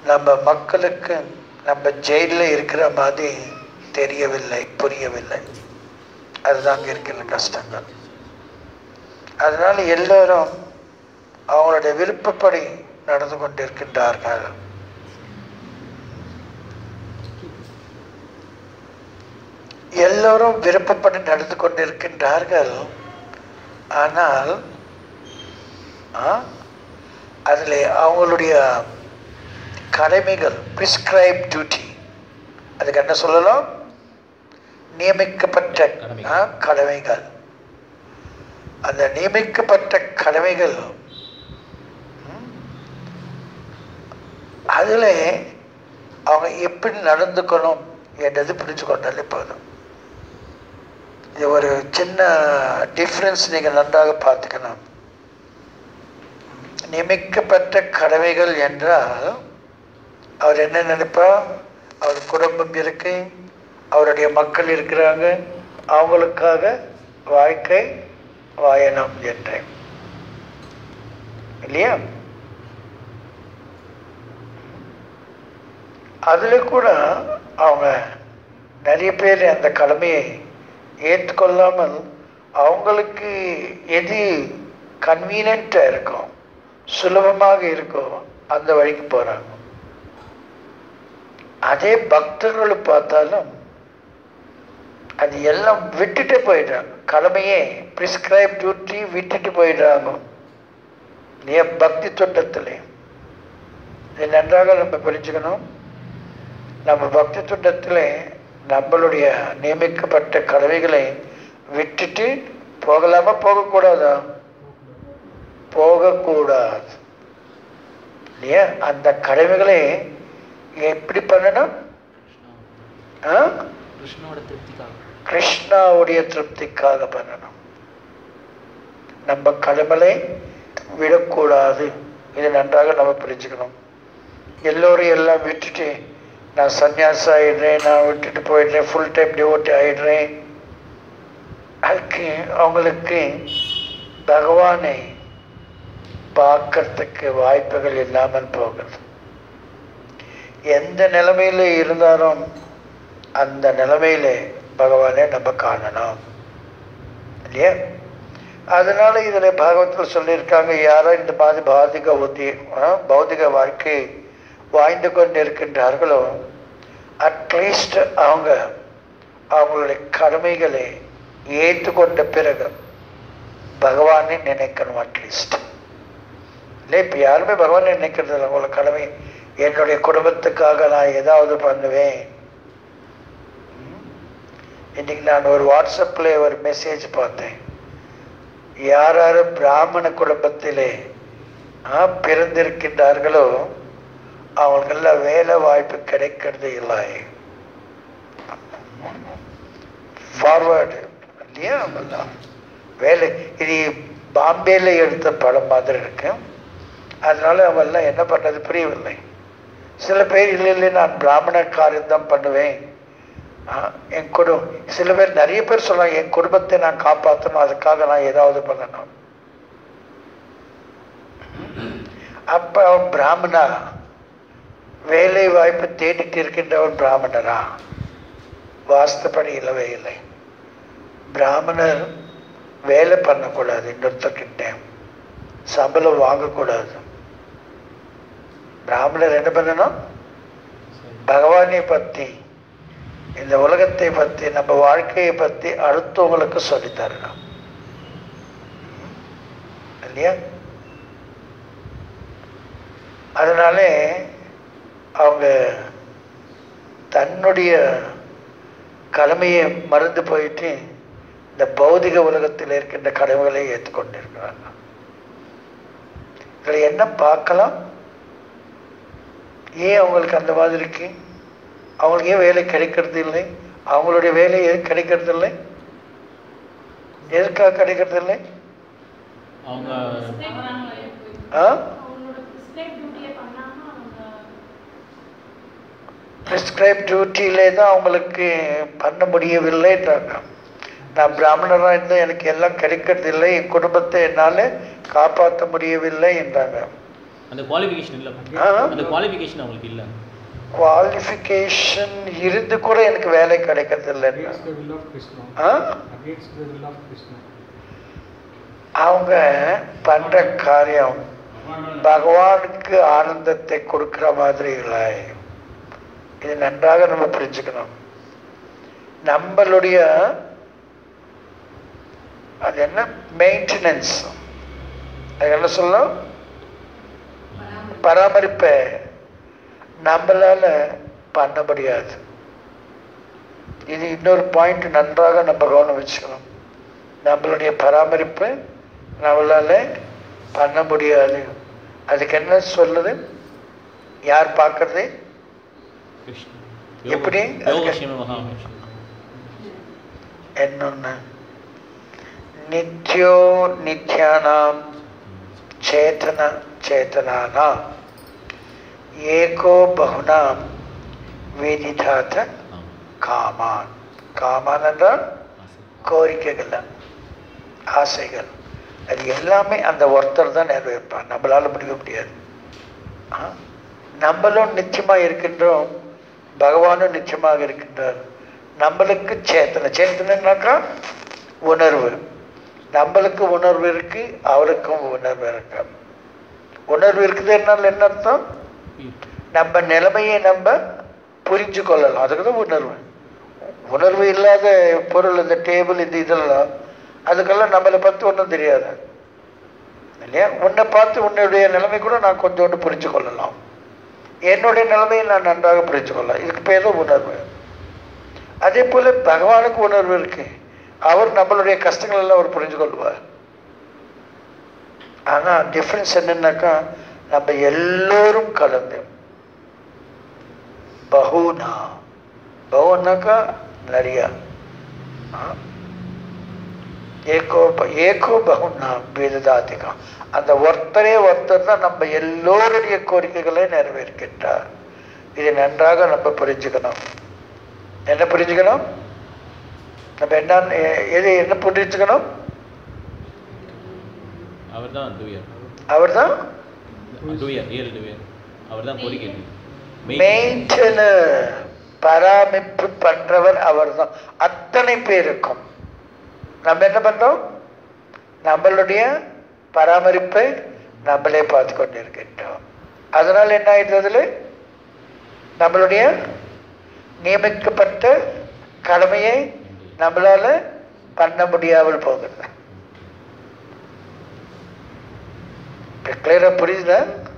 நம்ம மக்களுக்கு நம்ம ஜெயிலில் இருக்கிற மாதிரி தெரியவில்லை புரியவில்லை அதுதாங்க இருக்கிற கஷ்டங்கள் அதனால எல்லோரும் அவங்களுடைய விருப்பப்படி நடந்து கொண்டிருக்கின்றார்கள் எல்லோரும் விருப்பப்படி நடந்து கொண்டிருக்கின்றார்கள் ஆனால் அதில் அவங்களுடைய கடமைகள் ப்ரிஸ்கிரைப் டியூட்டி அதுக்கு என்ன சொல்லலாம் நியமிக்கப்பட்ட கடமைகள். ஆ, கடமைகள் அந்த நியமிக்கப்பட்ட கடமைகள் ம், அதில் அவங்க எப்படி நடந்துக்கணும் என்றது புரிஞ்சு கொண்டாலே போதும் இது ஒரு சின்ன டிஃப்ரென்ஸ் நீங்கள் நன்றாக பார்த்துக்கணும் நியமிக்கப்பட்ட கடமைகள் என்றால் அவர் என்ன நினைப்பா அவர் குடும்பம் இருக்கு அவருடைய மக்கள் இருக்கிறாங்க அவங்களுக்காக வாழ்க்கை வாயனம் என்றேன் இல்லையா அதில் கூட அவங்க நிறைய பேர் அந்த கடமையை ஏற்றுக்கொள்ளாமல் அவங்களுக்கு எது கன்வீனியண்ட்டாக இருக்கும் சுலபமாக இருக்கோ அந்த வழிக்கு போகிறாங்க அதே பக்தர்களை பார்த்தாலும் அது எல்லாம் விட்டுட்டு போயிடுறாங்க கடமையே ப்ரிஸ்கிரைப் டியூட்டி விட்டுட்டு போயிடுறாங்க ஏன் பக்தி தொண்டத்தில் இது நன்றாக நம்ம புரிஞ்சுக்கணும் நம்ம பக்தி தொண்டத்தில் நம்மளுடைய நியமிக்கப்பட்ட கடமைகளை விட்டுட்டு போகலாமா போகக்கூடாதா போகக்கூடாது இல்லையா அந்த கடமைகளை எப்படி பண்ணணும் ஆ? கிருஷ்ணோட திருப்திக்காக கிருஷ்ணாவுடைய திருப்திக்காக பண்ணணும் நம்ம கடமையை விடக்கூடாது இது நன்றாக நம்ம புரிஞ்சுக்கணும் எல்லோரும் எல்லாம் விட்டுட்டு நான் சன்னியாசம் ஆயிடுறேன் நான் விட்டுட்டு போயிடுறேன் ஃபுல் டைம் டிவோட்டி ஆயிடுறேன் அதுக்கு அவங்களுக்கு பகவானை பார்க்கறதுக்கு வாய்ப்புகள் இல்லாமல் போகுது எந்த நிலைமையில இருந்தாலும் அந்த நிலைமையில பகவானை நம்ம காணணும் இல்லையா அதனால இதுல பாகவத்தில் சொல்லியிருக்காங்க யாரோ இந்த மாதிரி பாதிக உத்தி ஆ, பௌதிக வாழ்க்கை வாழ்ந்து கொண்டு இருக்கின்றார்களோ அட்லீஸ்ட் அவங்க அவங்களுடைய கடமைகளை ஏற்றுக்கொண்ட பிறகு பகவானை நினைக்கணும் அட்லீஸ்ட் இல்லை இப்போ யாருமே பகவானை நினைக்கிறது இல்லை உங்களை கடமை என்னுடைய குடும்பத்துக்காக நான் ஏதாவது பண்ணுவேன் ம். இன்னைக்கு நான் ஒரு வாட்ஸ்அப்பில் ஒரு மெசேஜ் பார்த்தேன் யார் யார் பிராமண குடும்பத்திலே ஆ, பிறந்திருக்கின்றார்களோ அவங்களுக்கெல்லாம் வேலை வாய்ப்பு கிடைக்கிறது இல்லை ஃபார்வர்டு இல்லையா அவங்கெல்லாம் வேலை இது பாம்பேல எடுத்த படம் மாதிரி இருக்கு அதனால அவெல்லாம் என்ன பண்ணுறது புரியவில்லை சில பேர் இல்லை இல்லை நான் பிராமண காரியம் தான் பண்ணுவேன் ஆ, என் குடும் சில பேர் நிறைய பேர் சொல்லுவாங்க என் குடும்பத்தை நான் காப்பாற்றணும் அதுக்காக நான் ஏதாவது பண்ணணும் அப்ப அவன் பிராமணா வேலை வாய்ப்பு தேடிட்டு இருக்கின்றவன் பிராமணரா வாஸ்துப்படி இல்லவே இல்லை பிராமணர் வேலை பண்ணக்கூடாது இன்னொருத்தர்கிட்ட சம்பளம் வாங்கக்கூடாது பிராமணர் என்ன பண்ணணும் பகவானை பற்றி இந்த உலகத்தை பற்றி நம்ம வாழ்க்கையை பற்றி அடுத்தவங்களுக்கு சொல்லித் தரணும் இல்லையா அதனாலே அவங்க தன்னுடைய கடமையை மறந்து போயிட்டு இந்த பௌதிக உலகத்தில் இருக்கின்ற கடமைகளை ஏற்றுக்கொண்டிருக்கிறாங்க இதில் என்ன பார்க்கலாம் ஏன் அவங்களுக்கு அந்த மாதிரி இருக்கு அவங்களுக்கு ஏன் வேலை கிடைக்கிறது இல்லை அவங்களுடைய வேலை ஏன் கிடைக்கிறது இல்லை எதுக்காக கிடைக்கிறது இல்லை அவங்க ஆ அவங்களோட prescribed duty-ய பண்ணாம அவங்க ப்ரிஸ்கிரைப் டியூட்டியிலே தான் அவங்களுக்கு பண்ண முடியவில்லைன்றாங்க நான் பிராமணராக இருந்தால் எனக்கு எல்லாம் கிடைக்கிறது இல்லை என் குடும்பத்தை என்னால் காப்பாற்ற முடியவில்லை என்றாங்க அந்த குவாலிஃபிகேஷன் இல்லை ஆ? அந்த குவாலிஃபிகேஷன் அவங்களுக்கு இல்லை குவாலிஃபிகேஷன் இருந்து கூட எனக்கு வேலை கிடைக்கிறது இல்லைன்னா Against the will of Krishna. Ah? Against the will of Krishna. அவங்க பண்ற காரியம் பகவானுக்கு ஆனந்தத்தை கொடுக்கிற மாதிரி இல்லை இது நன்றாக நம்ம புரிஞ்சுக்கணும் நம்மளுடைய அது என்ன மெயின்டெனன்ஸ் அது என்ன சொல்லணும் பராமரிப்பை நம்மளால பண்ண முடியாது இது இன்னொரு பாயிண்ட் நன்றாக நம்ம கவனம் வச்சுக்கணும் நம்மளுடைய பராமரிப்பு நம்மளால பண்ண முடியாது அதுக்கு என்ன சொல்லுது யார் பார்க்கறது கிருஷ்ணன் எப்படி? யோகக்ஷேம மகாமேஷ் என்னொன்னு நித்யோ நித்யானாம் சேதன சேதனானாம் ஏகோ பகுனாம் வேதிதாத ஆமாம் காமான் காமான் என்றால் கோரிக்கைகள் ஆசைகள் அது எல்லாமே அந்த ஒருத்தர் தான் நிறைவேற்பான் நம்மளால முடிய முடியாது ஆ? நம்மளும் நிச்சயமா இருக்கின்றோம் பகவானும் நிச்சயமாக இருக்கின்றார் நம்மளுக்கு சேத்தனை சேத்தனைனாக்கா உணர்வு நம்மளுக்கு உணர்வு இருக்கு அவருக்கும் உணர்வு இருக்கு உணர்வு இருக்குது என்னால் என்ன அர்த்தம் நம்ம நிலைமையை நம்ம புரிஞ்சு கொள்ளலாம் அதுக்கு தான் உணர்வு உணர்வு இல்லாத பொருள் இந்த டேபிள் இந்த இதெல்லாம் அதுக்கெல்லாம் நம்மளை பற்றி ஒன்றும் தெரியாது இல்லையா உன்னை பார்த்து உன்னுடைய நிலைமை கூட நான் கொஞ்சோண்டு புரிஞ்சு கொள்ளலாம் என்னுடைய நிலைமையை நான் நன்றாக புரிஞ்சு கொள்ளலாம் இதுக்கு பேர் தான் உணர்வு அதே போல பகவானுக்கு உணர்வு இருக்கு அவர் நம்மளுடைய கஷ்டங்கள் எல்லாம் அவர் புரிஞ்சு கொள்வார் ஆனா டிஃப்ரென்ஸ் என்னன்னாக்கா நம்ம எல்லோரும் கலந்து பகுனா பகுனாக்கா நிறைய ஆ? ஏகோ ப- ஏகோ பகுனா வேததாதிகா அந்த ஒருத்தரே ஒருத்தர் தான் நம்ம எல்லோருடைய கோரிக்கைகளை நிறைவேற்கின்றார் இதை நன்றாக நம்ம புரிஞ்சுக்கணும் என்ன புரிஞ்சுக்கணும் நம்ம என்ன எ- எது என்ன புரிஞ்சுக்கணும் அவர் தான் தூயர் அவர் தான் தூயர் ரியல் தூயர் அவர் தான் கோரிக்கை மெயின்டெனர் பராமரிப்பு பண்றவர் அவர்தான் அத்தனை பேருக்கும் நம்ம என்ன பண்றோம் நம்மளுடைய பராமரிப்பை நம்மளே பார்த்து கொண்டிருக்கின்றோம் அதனால் என்ன ஆயிடுது அதுல நம்மளுடைய நியமிக்கப்பட்ட கடமையை நம்மளால பண்ண முடியாமல் போகிறது கிளியரா புரியுதா